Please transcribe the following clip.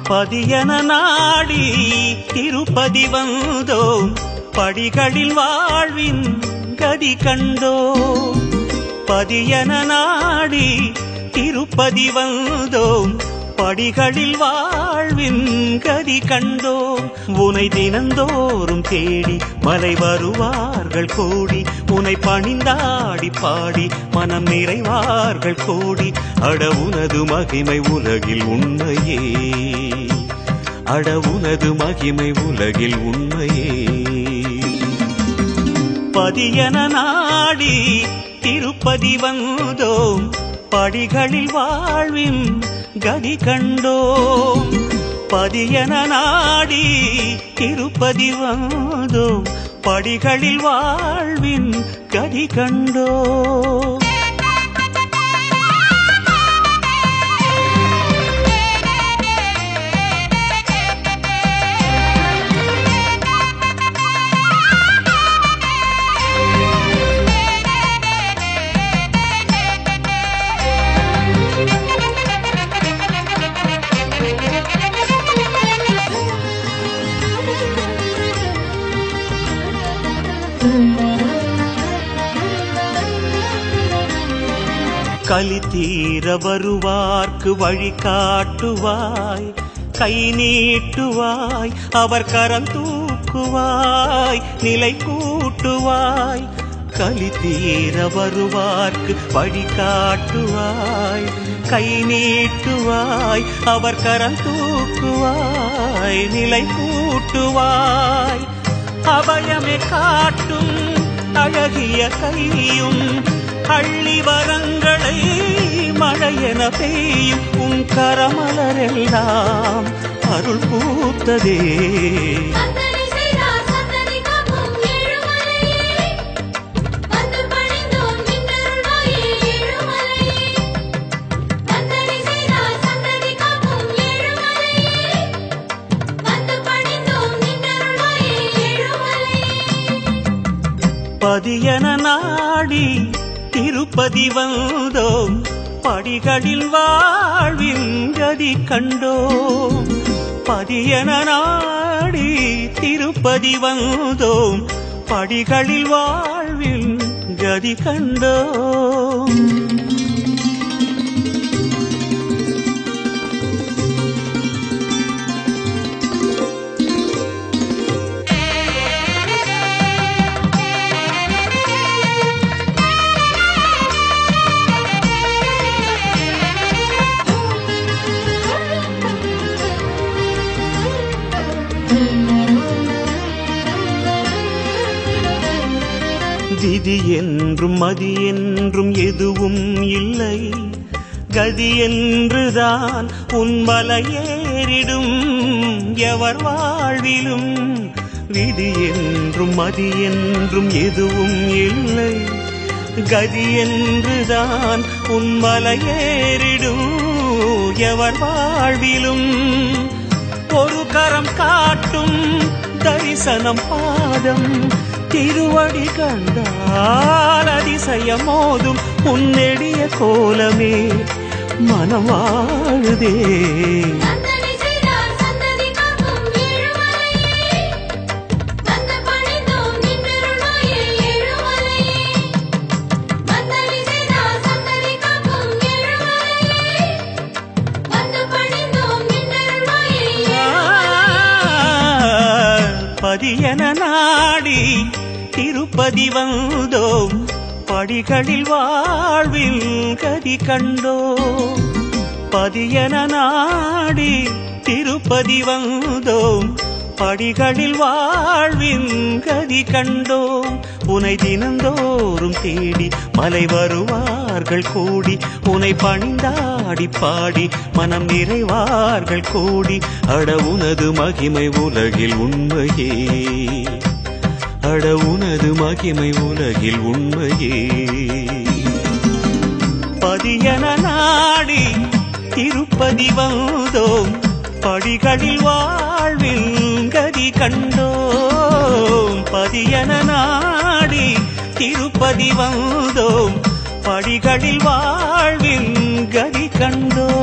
பதியன நாடி திருப்பதி வந்தோம் படிகளில் வாழ்வின் கதி கண்டோம் பதியன நாடி திருப்பதி வந்தோம் படிகளில் வாழ்வின் கதி கண்டோம் உனை தினந்தோறும் தேடி மலை வருவார்கள் கோடி உனை பணிந்தாடி பாடி மனம் நிறைவார்கள் கோடி அட உனது மகிமை உலகில் உண்மையே அட உனது மகிமை உலகில் உண்மையே பதியன நாடி திருப்பதி வந்தோம் படிகளில் வாழ்வின் கதி கண்டோம் பதியன நாடி திருப்பதி வந்தோம் படிகளில் வாழ்வின் கதி கண்டோம் கலி தீர வருவார்க்கு வழி காட்டுவாய் கை நீட்டுவாய் அவர் கரம் தூக்குவாய் நிலை கூட்டுவாய் கலி தீர வருவார்க்கு வழி காட்டுவாய் கை நீட்டுவாய் அவர் கரம் தூக்குவாய் நிலை கூட்டுவாய் அபயமே காட்டும் அழகிய கையும் அள்ளி வரங்களை மழையென பெய்யும் உன் கரமலரெல்லாம் அருள் பூத்ததே சந்தடி செய்தார் சந்தடி காக்கும் ஏழுமலையே வந்து பணிந்தோம் நின்றருள்வாயே ஏழுமலையே சந்தடி செய்தார் சந்தடி காக்கும் ஏழுமலையே வந்து பணிந்தோம் நின்றருள்வாயே ஏழுமலையே பதியன நாடி திருப்பதி வந்தோம் படிகளில் வாழ்வின் கதி கண்டோம் பதியன நாடி திருப்பதி வந்தோம் படிகளில் வாழ்வின் கதி கண்டோம் விதி என்றும் மதி என்றும் எதுவும் இல்லை கதி என்றுதான் உன்மல ஏறிடும் எவர் வாழ்விலும் விதி என்றும் மதி என்றும் எதுவும் இல்லை கதி என்றுதான் உன்மல ஏறிடும் எவர் வாழ்விலும் ஒரு கரம் காட்டும் தரிசனம் பாதம் திருவடி கண்டால் அதிசயம் மோதும் உன்னெடிய கோலமே மனம் வாழுதே சந்தடி செய்தார் சந்தடி காக்கும் ஏழுமலையே வந்து பணிந்தோம் நின்றருள்வாயே ஏழுமலையே சந்தடி செய்தார் சந்தடி காக்கும் ஏழுமலையே வந்து பணிந்தோம் நின்றருள்வாயே பதியன நாடி திருப்பதி வந்தோம் படிகளில் வாழ்வில் கதி கண்டோம் பதியன நாடி திருப்பதி வந்தோம் படிகளில் வாழ்வின் கதி கண்டோம் உனை தினந்தோறும் தேடி மலை வருவார்கள் கூடி உனை பணிந்தாடி பாடி மனம் நிறைவார்கள் கூடி அட உனது மகிமை உலகில் உண்மையே அட உனது மகிமை உலகில் உண்மையே பதியன நாடி திருப்பதி வந்தோம் படிகளில் வாழ்வில் கதி கண்டோம் பதியன நாடி திருப்பதி வந்தோம் படிகளில் வாழ்வில் கதி கண்டோம்